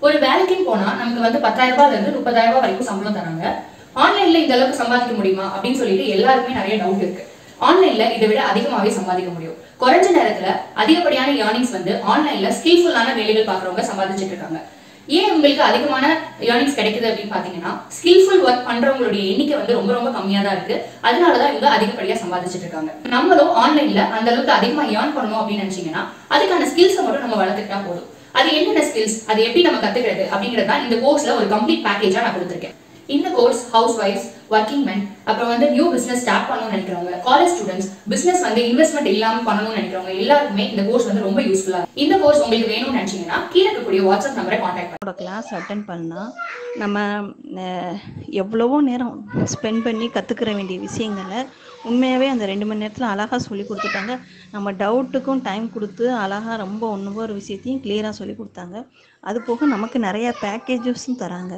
ஒரு வேலைக்குன்னு போனா நமக்கு வந்து பத்தாயிரம் ரூபாய்ல இருந்து முப்பதாயிரம் ரூபாய் வரைக்கும் சம்பளம் தராங்க ஆன்லைன்ல இந்த அளவுக்கு சம்பாதிக்க முடியுமா அப்படின்னு சொல்லிட்டு எல்லாருக்குமே நிறைய டவுட் இருக்கு ஆன்லைன்ல இதை விட அதிகமாவே சம்பாதிக்க முடியும் குறைஞ்ச நேரத்துல அதிகப்படியான ஏர்னிங்ஸ் வந்து ஆன்லைன்ல ஸ்கில்ஃபுல்லான வேலைகள் பாக்குறவங்க சம்பாதிச்சிட்டு இருக்காங்க ஏன் உங்களுக்கு அதிகமான ஏர்னிங்ஸ் கிடைக்குது அப்படின்னு பாத்தீங்கன்னா ஸ்கில்ஃபுல் ஒர்க் பண்றவங்களுடைய எண்ணிக்கை வந்து ரொம்ப ரொம்ப கம்மியா தான் இருக்கு அதனாலதான் இவங்க அதிகப்படியா சம்பாதிச்சிட்டு இருக்காங்க நம்மளும் ஆன்லைன்ல அந்த அளவுக்கு அதிகமா ஏர்ன் பண்ணணும் அப்படின்னு நினைச்சீங்கன்னா அதுக்கான ஸ்கில்ஸை மட்டும் நம்ம வளர்த்துக்கிட்டா போதும் அது என்னென்ன ஸ்கில்ஸ் அது எப்படி நம்ம கத்துக்கிறது அப்படிங்கறது தான் இந்த கோர்ஸ்ல ஒரு கம்ப்ளீட் பேக்கேஜா நான் கொடுத்துருக்கேன் இந்த course house wives working men அப்புறம் வந்து நியூ பிசினஸ் ஸ்டார்ட் பண்ணணும்னு நினைக்கிறவங்க காலேஜ் ஸ்டூடெண்ட்ஸ் பிசினஸ் வந்து இன்வெஸ்ட்மெண்ட் இல்லாம பண்ணணும்னு நினைக்கிறவங்க எல்லாருக்குமே இந்த கோர்ஸ் வந்து ரொம்ப யூஸ்ஃபுல்லா இந்த கோர்ஸ் உங்களுக்கு வேணும்னு நினைச்சீங்கன்னா கீழே இருக்கக்கூடிய வாட்ஸ்அப் நம்பரை கான்டாக்ட் என்னோட கிளாஸ் அட்டன் பண்ணால் நம்ம அஹ், எவ்வளவோ நேரம் ஸ்பெண்ட் பண்ணி கற்றுக்கிற வேண்டிய விஷயங்களை உண்மையாகவே அந்த ரெண்டு மணி நேரத்தில் அழகாக சொல்லி கொடுத்துட்டாங்க நம்ம டவுட்டுக்கும் டைம் கொடுத்து அழகாக ரொம்ப ஒன்று ஒரு விஷயத்தையும் கிளியராக சொல்லி கொடுத்தாங்க அது போக நமக்கு நிறைய பேக்கேஜஸும் தராங்க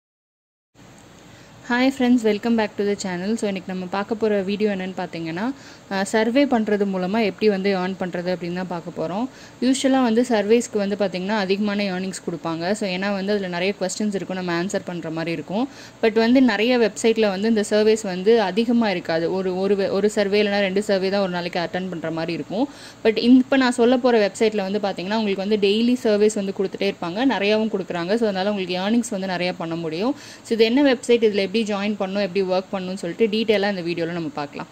hi friends welcome back to the channel so இன்றைக்கி நம்ம பார்க்க போகிற வீடியோ என்னென்னு பார்த்தீங்கன்னா சர்வே பண்ணுறது மூலமாக எப்படி வந்து ஏர்ன் பண்ணுறது அப்படின்னு தான் பார்க்க போகிறோம் யூஸ்வலாக வந்து சர்வேஸ்க்கு வந்து பார்த்திங்கன்னா அதிகமான ஏர்னிங்ஸ் கொடுப்பாங்க ஸோ ஏன்னா வந்து அதில் நிறைய கொஸ்டின்ஸ் இருக்கும் நம்ம ஆன்சர் பண்ணுற மாதிரி இருக்கும் பட் வந்து நிறைய வெப்சைட்டில் வந்து இந்த சர்வேஸ் வந்து அதிகமாக இருக்காது ஒரு ஒரு ve- ஒரு சர்வே இல்லைனா ரெண்டு சர்வே தான் ஒரு நாளைக்கு அட்டன் பண்ணுற மாதிரி இருக்கும் பட் இப்போ நான் சொல்ல போகிற வெப்சைட்டில் வந்து பார்த்திங்கன்னா உங்களுக்கு வந்து டெய்லி சர்வேஸ் வந்து கொடுத்துட்டே இருப்பாங்க நிறையாவும் கொடுக்குறாங்க ஸோ அதனால் உங்களுக்கு ஏர்னிங்ஸ் வந்து நிறையா பண்ண முடியும் ஸோ இது என்ன வெப்சைட் இதில் எப்படி ஜாயின் பண்ணணும் எப்படி ஒர்க் பண்ணணும்னு சொல்லிட்டு டீட்டெயிலாக இந்த வீடியோவில் நம்ம பார்க்கலாம்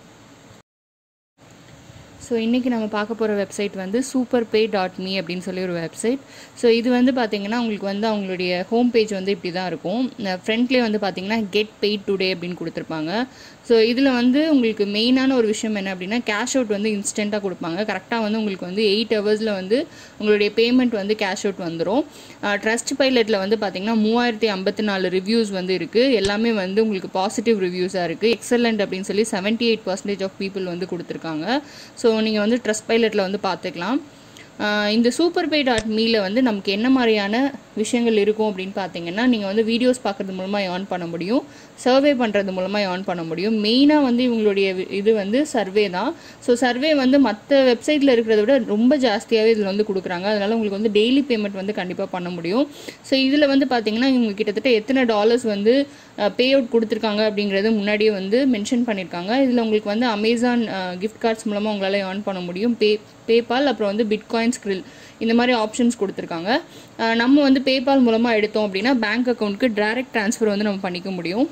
ஸோ இன்றைக்கி நம்ம பார்க்க போகிற வெப்சைட் வந்து சூப்பர் பே டாட் மீ அப்படின்னு சொல்லி ஒரு வெப்சைட் ஸோ இது வந்து பார்த்திங்கன்னா உங்களுக்கு வந்து அவங்களுடைய ஹோம் பேஜ் வந்து இப்படி தான் இருக்கும் ஃப்ரண்ட்லேயே வந்து பார்த்திங்கன்னா கெட் பெய்ட் டுடே அப்படின்னு கொடுத்துருப்பாங்க ஸோ இதில் வந்து உங்களுக்கு மெயினான ஒரு விஷயம் என்ன அப்படின்னா கேஷ் அவுட் வந்து இன்ஸ்டண்ட்டாக கொடுப்பாங்க கரெக்டாக வந்து உங்களுக்கு வந்து எயிட் ஹவர்ஸில் வந்து உங்களுடைய பேமெண்ட் வந்து கேஷ் அவுட் வந்துடும் ட்ரஸ்ட் பைலட்டில் வந்து பார்த்திங்கன்னா மூவாயிரத்தி ஐம்பத்தி நாலு ரிவ்யூஸ் வந்து இருக்குது எல்லாமே வந்து உங்களுக்கு பாசிட்டிவ் ரிவ்யூஸாக இருக்குது எக்ஸலண்ட் அப்படின்னு சொல்லி seventy eight percentage of people வந்து கொடுத்துருக்காங்க ஸோ நீங்கள் வந்து ட்ரஸ்ட் பைலட்டில் வந்து பார்த்துக்கலாம் ஆஹ் இந்த சூப்பர் பே டாட் மீல வந்து நமக்கு என்ன மாதிரியான விஷயங்கள் இருக்கும் அப்படின்னு பார்த்தீங்கன்னா நீங்கள் வந்து வீடியோஸ் பார்க்குறது மூலமாக ஏர்ன் பண்ண முடியும் சர்வே பண்ணுறது மூலமாக ஏர்ன் பண்ண முடியும் மெயினாக வந்து இவங்களுடைய வி- இது வந்து சர்வே தான் ஸோ சர்வே வந்து மற்ற வெப்சைட்டில் இருக்கிறத விட ரொம்ப ஜாஸ்தியாகவே இதில் வந்து கொடுக்குறாங்க அதனால் உங்களுக்கு வந்து டெய்லி பேமெண்ட் வந்து கண்டிப்பாக பண்ண முடியும் ஸோ இதில் வந்து பார்த்தீங்கன்னா இவங்க கிட்டத்தட்ட எத்தனை டாலர்ஸ் வந்து பே அவுட் கொடுத்துருக்காங்க அப்படிங்கிறது முன்னாடியே வந்து மென்ஷன் பண்ணியிருக்காங்க இதில் உங்களுக்கு வந்து அமேசான் கிஃப்ட் கார்ட்ஸ் மூலமாக உங்களால் ஏர்ன் பண்ண முடியும் பே பேபால் அப்புறம் வந்து பிட்காயின் ஸ்கிரில் இந்த மாதிரி ஆப்ஷன்ஸ் கொடுத்துருக்காங்க அஹ் நம்ம வந்து பேபால் மூலமாக எடுத்தோம் அப்படின்னா பேங்க் அக்கௌண்ட்க்கு டைரக்ட் ட்ரான்ஸ்ஃபர் வந்து நம்ம பண்ணிக்க முடியும்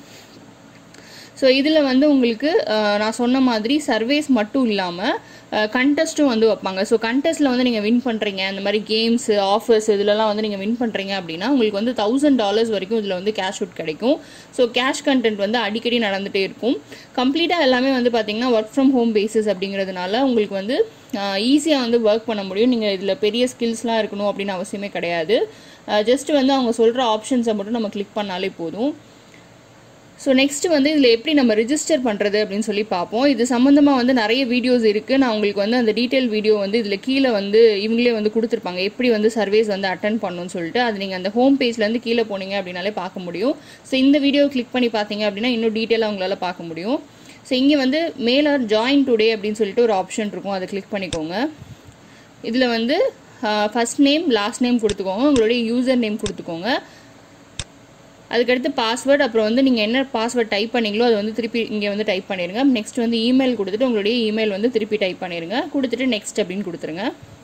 ஸோ இதில் வந்து உங்களுக்கு அஹ், நான் சொன்ன மாதிரி சர்வேஸ் மட்டும் இல்லாமல் கண்டெஸ்ட்டும் வந்து வைப்பாங்க ஸோ கண்டெஸ்ட்டில் வந்து நீங்கள் வின் பண்ணுறீங்க இந்த மாதிரி கேம்ஸ் ஆஃபர்ஸ் இதுலலாம் வந்து நீங்கள் வின் பண்ணுறீங்க அப்படின்னா உங்களுக்கு வந்து தௌசண்ட் டாலர்ஸ் வரைக்கும் இதில் வந்து கேஷ் அவுட் கிடைக்கும் ஸோ கேஷ் கண்டென்ட் வந்து அடிக்கடி நடந்துகிட்டே இருக்கும் கம்ப்ளீட்டாக எல்லாமே வந்து பார்த்தீங்கன்னா ஒர்க் ஃப்ரம் ஹோம் பேசிஸ் அப்படிங்கிறதுனால உங்களுக்கு வந்து ஈஸியாக வந்து ஒர்க் பண்ண முடியும் நீங்கள் இதில் பெரிய ஸ்கில்ஸ்லாம் இருக்கணும் அப்படின்னு அவசியமே கிடையாது ஜஸ்ட் வந்து அவங்க சொல்கிற ஆப்ஷன்ஸை மட்டும் நம்ம கிளிக் பண்ணாலே போதும் ஸோ நெக்ஸ்ட் வந்து இதில் எப்படி நம்ம ரிஜிஸ்டர் பண்ணுறது அப்படின்னு சொல்லி பார்ப்போம் இது சம்மந்தமாக வந்து நிறைய வீடியோஸ் இருக்குது நான் உங்களுக்கு வந்து அந்த டீட்டெயில் வீடியோ வந்து இதில் கீழே வந்து இவங்களே வந்து கொடுத்துருப்பாங்க எப்படி வந்து சர்வேஸ் வந்து அட்டன் பண்ணணும்னு சொல்லிட்டு அது நீங்கள் அந்த ஹோம் பேஜ்லேருந்து கீழே போனீங்க அப்படின்னாலே பார்க்க முடியும் ஸோ இந்த வீடியோ கிளிக் பண்ணி பார்த்தீங்க அப்படின்னா இன்னும் டீட்டெயிலாக உங்களால் பார்க்க முடியும் ஸோ இங்கே வந்து மேலே ஜாயின் டுடே அப்படின்னு சொல்லிட்டு ஒரு ஆப்ஷன் இருக்கும் அதை கிளிக் பண்ணிக்கோங்க இதில் வந்து ஃபர்ஸ்ட் நேம் லாஸ்ட் நேம் கொடுத்துக்கோங்க உங்களுடைய யூசர் நேம் கொடுத்துக்கோங்க அதுக்கடுத்து பாஸ்வேர்ட் அப்புறம் வந்து நீங்கள் என்ன பாஸ்வேர்ட் டைப் பண்ணீங்களோ அதை வந்து திருப்பி இங்கே வந்து டைப் பண்ணிடுங்க நெக்ஸ்ட் வந்து இமெயில் கொடுத்துட்டு உங்களுடைய இமெயில் வந்து திருப்பி டைப் பண்ணிடுங்க கொடுத்துட்டு நெக்ஸ்ட் அப்படின்னு கொடுத்துருங்க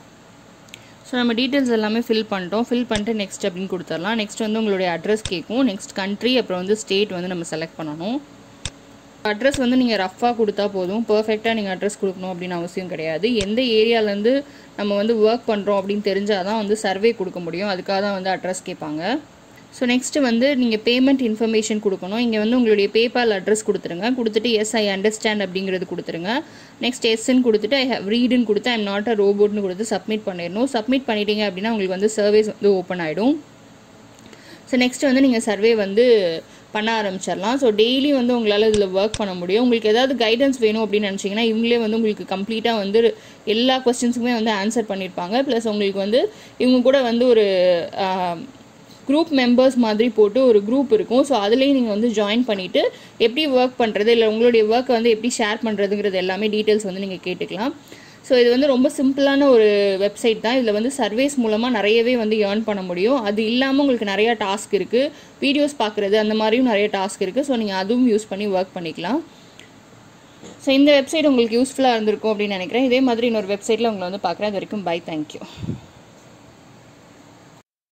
ஸோ நம்ம டீட்டெயில்ஸ் எல்லாமே ஃபில் பண்ணிட்டோம் ஃபில் பண்ணிட்டு நெக்ஸ்ட் அப்படின்னு கொடுத்துடலாம் நெக்ஸ்ட் வந்து உங்களுடைய அட்ரஸ் கேட்கும் நெக்ஸ்ட் கண்ட்ரி அப்புறம் வந்து ஸ்டேட் வந்து நம்ம செலக்ட் பண்ணணும் அட்ரஸ் வந்து நீங்கள் ரஃபாக கொடுத்தா போதும் பர்ஃபெக்டாக நீங்கள் அட்ரஸ் கொடுக்கணும் அப்படின்னு அவசியம் கிடையாது எந்த ஏரியாலேருந்து நம்ம வந்து ஒர்க் பண்ணுறோம் அப்படின்னு தெரிஞ்சால் தான் வந்து சர்வே கொடுக்க முடியும் அதுக்காக தான் வந்து அட்ரஸ் கேட்பாங்க ஸோ நெக்ஸ்ட் வந்து நீங்கள் பேமெண்ட் இன்ஃபர்மேஷன் கொடுக்கணும் இங்கே வந்து உங்களுடைய பேபால் அட்ரஸ் கொடுத்துருங்க கொடுத்துட்டு எஸ் ஐ அண்டர்ஸ்டாண்ட் அப்படிங்கிறது கொடுத்துருங்க நெக்ஸ்ட் எஸ்ன்னு கொடுத்துட்டு ஐ ஹவ் ரீடுன்னு கொடுத்து ஐம் நாட் அ ரோபோட்னு கொடுத்து சப்மிட் பண்ணிடணும் சப்மிட் பண்ணிட்டீங்க அப்படின்னா உங்களுக்கு வந்து சர்வேஸ் வந்து ஓப்பன் ஆகிடும் ஸோ நெக்ஸ்ட் வந்து நீங்கள் சர்வே வந்து பண்ண ஆரம்பிச்சிடலாம் ஸோ டெய்லி வந்து உங்களால் இதில் ஒர்க் பண்ண முடியும் உங்களுக்கு ஏதாவது கைடன்ஸ் வேணும் அப்படின்னு நினச்சிங்கன்னா இவங்களே வந்து உங்களுக்கு கம்ப்ளீட்டாக வந்து எல்லா கொஸ்டின்ஸுக்குமே வந்து ஆன்சர் பண்ணியிருப்பாங்க ப்ளஸ் உங்களுக்கு வந்து இவங்க கூட வந்து ஒரு குரூப் மெம்பர்ஸ் மாதிரி போட்டு ஒரு குரூப் இருக்கும் ஸோ அதுலேயும் நீங்கள் வந்து ஜாயின் பண்ணிவிட்டு எப்படி ஒர்க் பண்ணுறது இல்லை உங்களுடைய ஒர்க்கை வந்து எப்படி ஷேர் பண்ணுறதுங்கிறது எல்லாமே டீட்டெயில்ஸ் வந்து நீங்கள் கேட்டுக்கலாம் ஸோ இது வந்து ரொம்ப சிம்பிளான ஒரு வெப்சைட் தான் இதில் வந்து சர்வேஸ் மூலமாக நிறையவே வந்து ஏர்ன் பண்ண முடியும் அது இல்லாமல் உங்களுக்கு நிறையா டாஸ்க் இருக்குது வீடியோஸ் பார்க்குறது அந்த மாதிரியும் நிறைய டாஸ்க் இருக்குது ஸோ நீங்கள் அதுவும் யூஸ் பண்ணி ஒர்க் பண்ணிக்கலாம் ஸோ இந்த வெப்சைட் உங்களுக்கு யூஸ்ஃபுல்லாக இருந்திருக்கும் அப்படின்னு நினைக்கிறேன் இதே மாதிரி இன்னொரு வெப்சைட்டில் உங்களை வந்து பார்க்குறேன் அது வரைக்கும் பை தேங்க்யூ